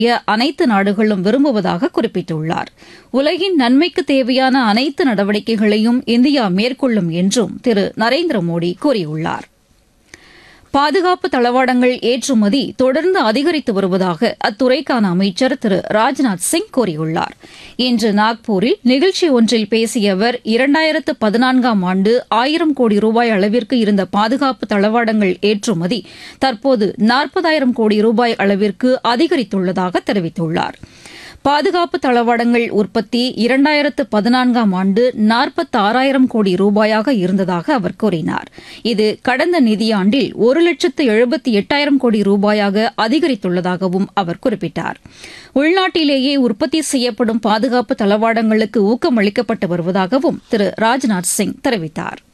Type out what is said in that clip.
அனைத்து நாடுகளும் விரும்புவதாக குறிப்பிட்டுள்ளார் உலகின் நன்மைக்கு தேவையான அனைத்து நடவடிக்கைகளையும் இந்தியா மேற்கொள்ளும் என்றும் திரு நரேந்திர மோடி கூறியுள்ளார் பாதுகாப்பு தளவாடங்கள் ஏற்றுமதி தொடர்ந்து அதிகரித்து வருவதாக அத்துறைக்கான அமைச்சர் திரு ராஜ்நாத் சிங் கூறியுள்ளார் இன்று நாக்பூரில் நிகழ்ச்சி ஒன்றில் பேசிய அவர் இரண்டாயிரத்து பதினான்காம் ஆண்டு ஆயிரம் கோடி ரூபாய் அளவிற்கு இருந்த பாதுகாப்பு தளவாடங்கள் ஏற்றுமதி தற்போது நாற்பதாயிரம் கோடி ரூபாய் அளவிற்கு அதிகரித்துள்ளதாக தெரிவித்துள்ளார் பாதுகாப்பு தளவாடங்கள் உற்பத்தி இரண்டாயிரத்து பதினான்காம் ஆண்டு நாற்பத்தாறாயிரம் கோடி ரூபாயாக இருந்ததாக அவர் கூறினார் இது கடந்த நிதியாண்டில் ஒரு லட்சத்து எழுபத்தி எட்டாயிரம் கோடி ரூபாயாக அதிகரித்துள்ளதாகவும் அவர் குறிப்பிட்டார் உள்நாட்டிலேயே உற்பத்தி செய்யப்படும் பாதுகாப்பு தளவாடங்களுக்கு ஊக்கம் அளிக்கப்பட்டு வருவதாகவும் திரு ராஜ்நாத் சிங் தெரிவித்தார்